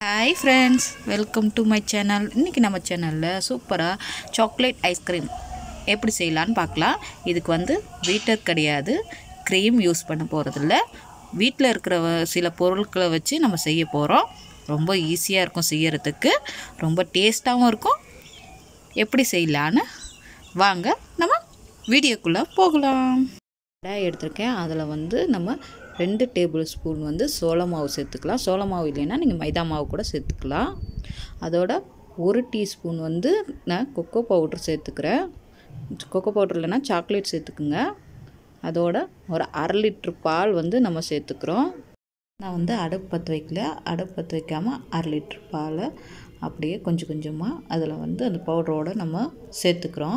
hi friends welcome to my channel இன்றைக்கி நம்ம சேனலில் சூப்பராக சாக்லேட் ஐஸ்கிரீம் எப்படி செய்யலான்னு பார்க்கலாம் இதுக்கு வந்து பீட்டர் கிடையாது க்ரீம் யூஸ் பண்ண போகிறதில்ல வீட்டில் இருக்கிற வ- சில பொருட்களை வச்சு நம்ம செய்ய போகிறோம் ரொம்ப ஈஸியாக இருக்கும் செய்யறதுக்கு ரொம்ப டேஸ்ட்டாகவும் இருக்கும் எப்படி செய்யலான்னு வாங்க நம்ம வீடியோக்குள்ளே போகலாம் கடாய் எடுத்திருக்கேன் அதில் வந்து நம்ம ரெண்டு டேபிள் ஸ்பூன் வந்து சோள மாவு சேர்த்துக்கலாம் சோள மாவு இல்லைன்னா நீங்கள் மைதா மாவு கூட சேர்த்துக்கலாம் அதோட ஒரு டீஸ்பூன் வந்து நான் கொக்கோ பவுட்ரு சேர்த்துக்கிறேன் கொக்கோ பவுட்ரு இல்லைன்னா சாக்லேட் சேர்த்துக்குங்க அதோட ஒரு அரை லிட்ரு பால் வந்து நம்ம சேர்த்துக்கிறோம் நான் வந்து அடுப்பு பற்ற வைக்கல அடுப்பு பற்ற வைக்காமல் அரை லிட்ரு பாலை அப்படியே கொஞ்சம் கொஞ்சமாக அதில் வந்து அந்த பவுடரோடு நம்ம சேர்த்துக்கிறோம்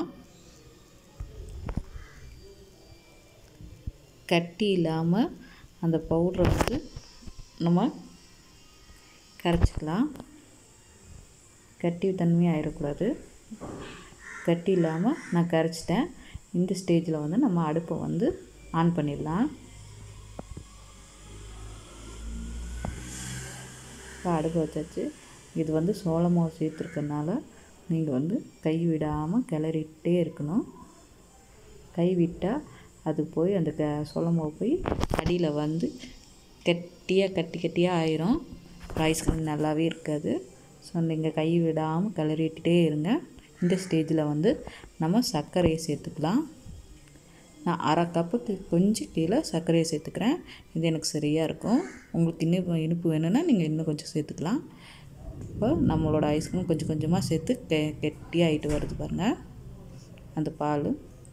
கட்டி இல்லாமல் அந்த பவுடரை வந்து நம்ம கரைச்சிக்கலாம் கட்டி தன்மையாக ஆயிடக்கூடாது கட்டி இல்லாமல் நான் கரைச்சிட்டேன் இந்த ஸ்டேஜில் வந்து நம்ம அடுப்பை வந்து ஆன் பண்ணிடலாம் இப்போ அடுப்பு வச்சாச்சு இது வந்து சோள மாவு சேர்த்துருக்கனால நீங்கள் வந்து கை விடாமல் கிளறிட்டே இருக்கணும் கை விட்டால் அது போய் அந்த க சோள மாவு போய் அடியில் வந்து கட்டியாக கட்டி கட்டியாக ஆயிரும் ஐஸ்கிரீம் நல்லாவே இருக்காது ஸோ நீங்கள் கை விடாமல் கிளறிட்டே இருங்க இந்த ஸ்டேஜில் வந்து நம்ம சர்க்கரையை சேர்த்துக்கலாம் நான் அரை கப்புக்கு கொஞ்சம் கீழே சர்க்கரையை சேர்த்துக்கிறேன் இது எனக்கு சரியாக இருக்கும் உங்களுக்கு இன்னும் இனிப்பு வேணும்னா நீங்கள் இன்னும் கொஞ்சம் சேர்த்துக்கலாம் இப்போ நம்மளோட ஐஸ்கிரீம் கொஞ்சம் கொஞ்சமாக சேர்த்து கெ கெட்டியாகிட்டு வருது பாருங்கள் அந்த பால்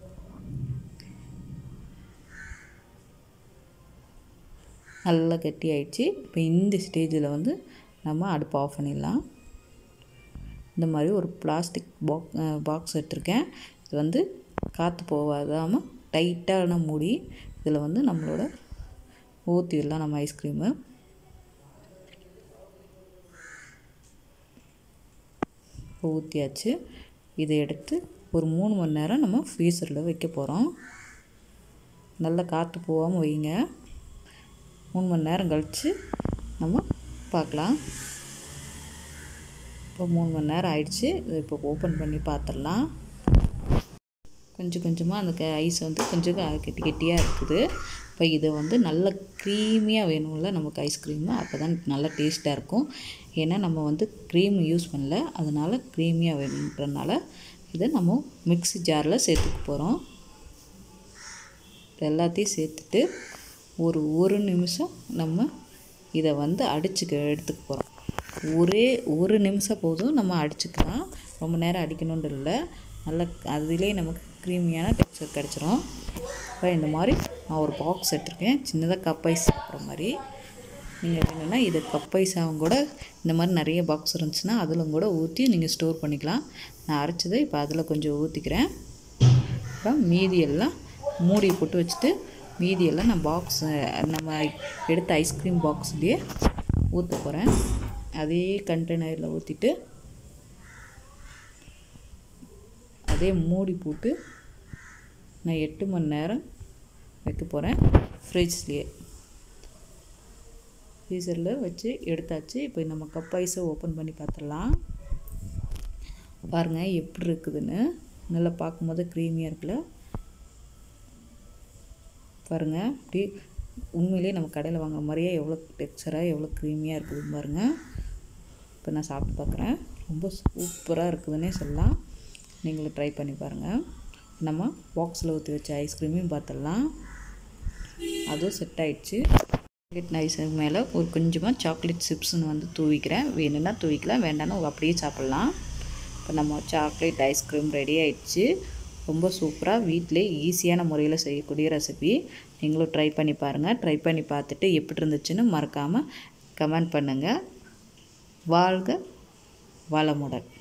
நல்லா கெட்டி ஆயிடுச்சு இப்போ இந்த ஸ்டேஜில் வந்து நம்ம அடுப்பு ஆஃப் பண்ணிடலாம் இந்த மாதிரி ஒரு பிளாஸ்டிக் பாக் பாக்ஸ் எடுத்திருக்கேன் இது வந்து காற்று போகாதாமல் டைட்டான மூடி இதில் வந்து நம்மளோட ஊற்றிடலாம் நம்ம ஐஸ்கிரீமு இப்போ ஊற்றியாச்சு இதை எடுத்து ஒரு மூணு மணி நேரம் நம்ம ஃப்ரீசரில் வைக்க போகிறோம் நல்லா காற்று போகாமல் வைங்க மூணு மணி நேரம் கழித்து நம்ம பார்க்கலாம் இப்போ மூணு மணி நேரம் ஆயிடுச்சு இதை இப்போ ஓப்பன் பண்ணி பார்த்துடலாம் கொஞ்சம் கொஞ்சமாக அந்த க ஐஸ் வந்து கொஞ்சம் க- கெட்டி கெட்டியாக இருக்குது இப்போ இதை வந்து நல்ல க்ரீமியாக வேணும்ல நமக்கு ஐஸ்கிரீமு அப்போ தான் நல்லா டேஸ்ட்டாக இருக்கும் ஏன்னா நம்ம வந்து க்ரீம் யூஸ் பண்ணல அதனால் க்ரீமியாக வேணுன்றனால இதை நம்ம மிக்ஸி ஜாரில் சேர்த்துக்க போகிறோம் இது எல்லாத்தையும் சேர்த்துட்டு ஒரு ஒரு நிமிஷம் நம்ம இதை வந்து அடிச்சுக்க எடுத்துக்க போகிறோம் ஒரே ஒரு நிமிஷம் போதும் நம்ம அடிச்சுக்கலாம் ரொம்ப நேரம் அடிக்கணுன்ற இல்லை நல்ல அதிலே நமக்கு க்ரீமியான டெக்ஸ்சர் கிடச்சிரும் இப்போ இந்த மாதிரி நான் ஒரு பாக்ஸ் எடுத்திருக்கேன் சின்னதாக கப் ஐஸ் சாப்பிட்ற மாதிரி நீங்கள் வேணும்னா இது கப் ஐஸாகவும் கூட இந்த மாதிரி நிறைய பாக்ஸ் இருந்துச்சுன்னா அதில் கூட ஊற்றி நீங்கள் ஸ்டோர் பண்ணிக்கலாம் நான் அரைச்சதை இப்போ அதில் கொஞ்சம் ஊற்றிக்கிறேன் அப்புறம் மீதியெல்லாம் மூடி போட்டு வச்சுட்டு மீதியெல்லாம் நான் பாக்ஸ் நம்ம எடுத்த ஐஸ்கிரீம் பாக்ஸ்லேயே ஊற்ற போகிறேன் அதே கண்டெய்னரில் ஊற்றிட்டு அதே மூடி போட்டு நான் எட்டு மணி நேரம் வைக்க போகிறேன் ஃப்ரிட்ஜ்லேயே ஃப்ரீசரில் வச்சு எடுத்தாச்சு இப்போ நம்ம கப் ஐஸை ஓப்பன் பண்ணி பார்த்துடலாம் பாருங்கள் எப்படி இருக்குதுன்னு நல்லா பார்க்கும்போது க்ரீமியாக இருக்குல்ல பாருங்கள் அப்படி உண்மையிலேயே நம்ம கடையில் வாங்குற மாதிரியே எவ்வளோ டெக்ஸ்சராக எவ்வளோ க்ரீமியாக இருக்குதுன்னு பாருங்கள் இப்போ நான் சாப்பிட்டு பார்க்குறேன் ரொம்ப சூப்பராக இருக்குதுன்னே சொல்லலாம் நீங்களும் ட்ரை பண்ணி பாருங்கள் நம்ம பாக்ஸில் ஊற்றி வச்ச ஐஸ்கிரீமையும் பார்த்துடலாம் அதுவும் செட் ஆயிடுச்சு சாக்லேட் ஐஸ் மேலே ஒரு கொஞ்சமாக சாக்லேட் சிப்ஸ்னு வந்து தூவிக்கிறேன் வேணும்னா தூவிக்கலாம் வேண்டாம்னா அப்படியே சாப்பிட்லாம் இப்போ நம்ம சாக்லேட் ஐஸ்கிரீம் ரெடி ஆயிடுச்சு ரொம்ப சூப்பராக வீட்டிலே ஈஸியான முறையில் செய்யக்கூடிய ரெசிபி நீங்களும் ட்ரை பண்ணி பாருங்கள் ட்ரை பண்ணி பார்த்துட்டு எப்படி இருந்துச்சுன்னு மறக்காமல் கமெண்ட் பண்ணுங்கள் வாழ்க வளமுடன்